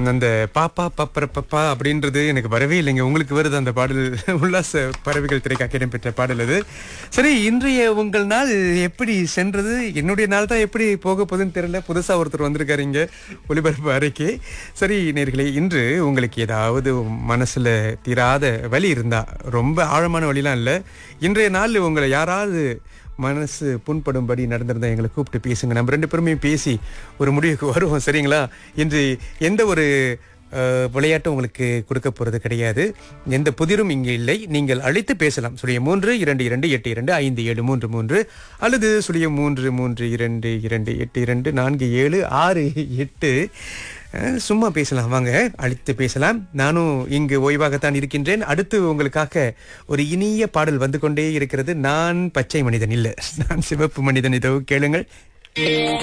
அந்த பாப்பா பப்பர பப்பா அப்படின்றது எனக்கு வரவே இல்லைங்க உங்களுக்கு வருது அந்த பாடல் உல்லாச பறவைகள் திரைக்காக இடம்பெற்ற பாடல் அது சரி இன்றைய உங்கள் நாள் எப்படி சென்றது என்னுடைய நாள் தான் எப்படி போக போகுதுன்னு தெரியல புதுசா ஒருத்தர் வந்திருக்காரு இங்க ஒளிபரப்பு அறைக்கு சரி நேர்களே இன்று உங்களுக்கு ஏதாவது மனசுல தீராத வலி இருந்தா ரொம்ப ஆழமான வழிலாம் இல்லை இன்றைய நாள் உங்களை யாராவது மனசு புண்படும்படி நடந்திருந்தா எங்களை கூப்பிட்டு பேசுங்க நம்ம ரெண்டு பேருமே பேசி ஒரு முடிவுக்கு வருவோம் சரிங்களா இன்று எந்த ஒரு அஹ், விளையாட்டும் உங்களுக்கு கொடுக்க போறது கிடையாது எந்த புதிரும் இங்கே இல்லை நீங்கள் அழைத்து பேசலாம் சுழிய மூன்று இரண்டு இரண்டு எட்டு இரண்டு ஐந்து ஏழு மூன்று மூன்று அல்லது சுழிய மூன்று மூன்று இரண்டு இரண்டு எட்டு இரண்டு நான்கு ஏழு ஆறு எட்டு அஹ், சும்மா பேசலாம் வாங்க அழைத்து பேசலாம் நானும் இங்கு ஓய்வாகத்தான் இருக்கின்றேன் அடுத்து உங்களுக்காக ஒரு இனிய பாடல் வந்து கொண்டே இருக்கிறது நான் பச்சை மனிதன் இல்லை நான் சிவப்பு மனிதன் இதோ கேளுங்கள்